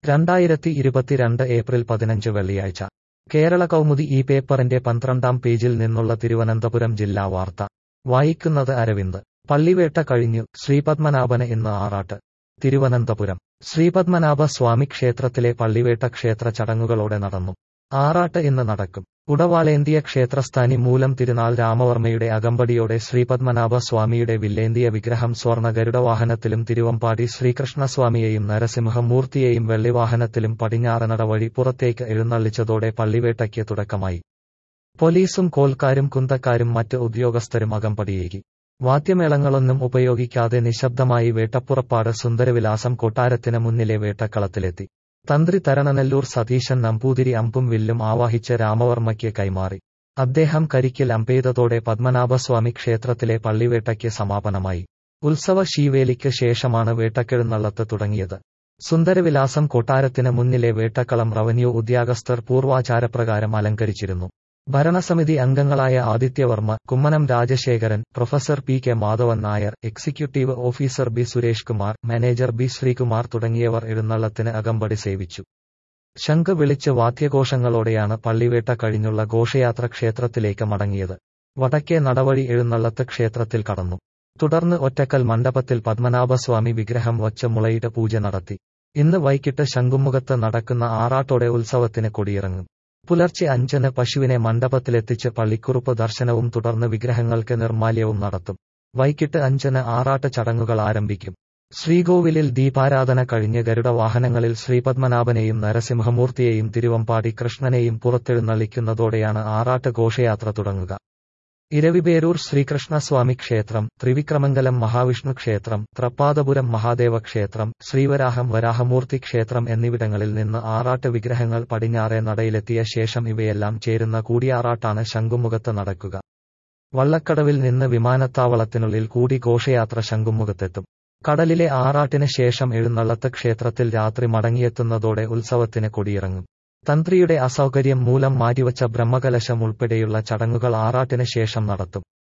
രണ്ടായിരത്തി ഇരുപത്തിരണ്ട് ഏപ്രിൽ പതിനഞ്ച് വെള്ളിയാഴ്ച കേരള കൗമുദി ഈ പേപ്പറിന്റെ പന്ത്രണ്ടാം പേജിൽ നിന്നുള്ള തിരുവനന്തപുരം ജില്ലാ വാർത്ത വായിക്കുന്നത് അരവിന്ദ് പള്ളിവേട്ട കഴിഞ്ഞു ശ്രീപത്മനാഭന് ഇന്ന് ആറാട്ട് തിരുവനന്തപുരം ശ്രീപത്മനാഭ സ്വാമി ക്ഷേത്രത്തിലെ പള്ളിവേട്ട ക്ഷേത്ര ചടങ്ങുകളോടെ നടന്നു ആറാട്ട് ഇന്ന് നടക്കും ഉടവാളേന്തിയ ക്ഷേത്രസ്ഥാനി മൂലം തിരുനാൾ രാമവർമ്മയുടെ അകമ്പടിയോടെ ശ്രീപത്മനാഭ സ്വാമിയുടെ വില്ലേന്തിയ വിഗ്രഹം സ്വർണ്ണ ഗരുഡവാഹനത്തിലും തിരുവമ്പാടി ശ്രീകൃഷ്ണസ്വാമിയെയും നരസിംഹമൂർത്തിയെയും വെള്ളിവാഹനത്തിലും പടിഞ്ഞാറനട വഴി പുറത്തേക്ക് എഴുന്നള്ളിച്ചതോടെ പള്ളിവേട്ടയ്ക്ക് തുടക്കമായി പോലീസും കോൽക്കാരും കുന്തക്കാരും മറ്റ് ഉദ്യോഗസ്ഥരും അകമ്പടിയേകി വാദ്യമേളങ്ങളൊന്നും ഉപയോഗിക്കാതെ നിശബ്ദമായി വേട്ടപ്പുറപ്പാട് സുന്ദരവിലാസം കൊട്ടാരത്തിന് മുന്നിലെ വേട്ടക്കളത്തിലെത്തി തന്ത്രി തരണനെല്ലൂർ സതീശൻ നമ്പൂതിരി അമ്പും വില്ലും ആവാഹിച്ച് രാമവർമ്മയ്ക്ക് കൈമാറി അദ്ദേഹം കരിക്കിൽ അമ്പെയ്തതോടെ പത്മനാഭസ്വാമി ക്ഷേത്രത്തിലെ പള്ളിവേട്ടയ്ക്ക് സമാപനമായി ഉത്സവ ശീവേലിക്ക് ശേഷമാണ് വേട്ടക്കെഴുന്നള്ളത്ത് തുടങ്ങിയത് സുന്ദരവിലാസം കൊട്ടാരത്തിന് മുന്നിലെ വേട്ടക്കളം റവന്യൂ ഉദ്യോഗസ്ഥർ പൂർവാചാരപ്രകാരം അലങ്കരിച്ചിരുന്നു ഭരണസമിതി അംഗങ്ങളായ Adityavarma Kummanam Rajasekharan professor P K Madhavan Nair executive officer B Suresh Kumar manager B Sreekumar തുടങ്ങിയവർ എഴുന്നള്ളത്തിന് അകമ്പടി സേവിച്ചു ശംഖ് വിളിച്ച് വാദ്യഘോഷങ്ങളോടെയാണ് പള്ളിവേട്ട കഴിഞ്ഞുള്ള ഘോഷയാത്ര ക്ഷേത്രത്തിലേക്ക് മടങ്ങിയത് വടക്കേ നടവഴി എഴുന്നള്ളത്ത് ക്ഷേത്രത്തിൽ കടന്നു തുടർന്ന് ഒറ്റക്കൽ മണ്ഡപത്തിൽ പത്മനാഭസ്വാമി വിഗ്രഹം വച്ച് മുളയിട്ട് പൂജ നടത്തി ഇന്ന് വൈകിട്ട് ശംഖുമുഖത്ത് നടക്കുന്ന ആറാട്ടോടെ ഉത്സവത്തിന് കൊടിയിറങ്ങും പുലർച്ചെ അഞ്ചിന് പശുവിനെ മണ്ഡപത്തിലെത്തിച്ച് പള്ളിക്കുറുപ്പ് ദർശനവും തുടർന്ന് വിഗ്രഹങ്ങൾക്ക് നിർമാല്യവും നടത്തും വൈകിട്ട് അഞ്ചിന് ആറാട്ട് ചടങ്ങുകൾ ആരംഭിക്കും ശ്രീകോവിലിൽ ദീപാരാധന കഴിഞ്ഞ് ഗരുഡ വാഹനങ്ങളിൽ ശ്രീപത്മനാഭനെയും നരസിംഹമൂർത്തിയെയും തിരുവമ്പാടി കൃഷ്ണനെയും പുറത്തെഴുന്നള്ളിക്കുന്നതോടെയാണ് ആറാട്ട് ഘോഷയാത്ര തുടങ്ങുക ഇരവിപേരൂർ ശ്രീകൃഷ്ണസ്വാമി ക്ഷേത്രം ത്രിവിക്രമംഗലം മഹാവിഷ്ണു ക്ഷേത്രം ത്രപ്പാദപുരം മഹാദേവ ക്ഷേത്രം ശ്രീവരാഹം വരാഹമൂർത്തി ക്ഷേത്രം എന്നിവിടങ്ങളിൽ നിന്ന് ആറാട്ട് വിഗ്രഹങ്ങൾ പടിഞ്ഞാറെ നടയിലെത്തിയ ശേഷം ഇവയെല്ലാം ചേരുന്ന കൂടിയാറാട്ടാണ് ശംഖുമുഖത്ത് നടക്കുക വള്ളക്കടവിൽ നിന്ന് വിമാനത്താവളത്തിനുള്ളിൽ കൂടി ഘോഷയാത്ര ശംഖുമുഖത്തെത്തും കടലിലെ ആറാട്ടിന് ശേഷം എഴുന്നള്ളത്ത് ക്ഷേത്രത്തിൽ രാത്രി മടങ്ങിയെത്തുന്നതോടെ ഉത്സവത്തിന് കൊടിയിറങ്ങും തന്ത്രിയുടെ അസൗകര്യം മൂലം മാറ്റിവച്ച ബ്രഹ്മകലശം ഉൾപ്പെടെയുള്ള ചടങ്ങുകൾ ആറാട്ടിന് ശേഷം നടത്തും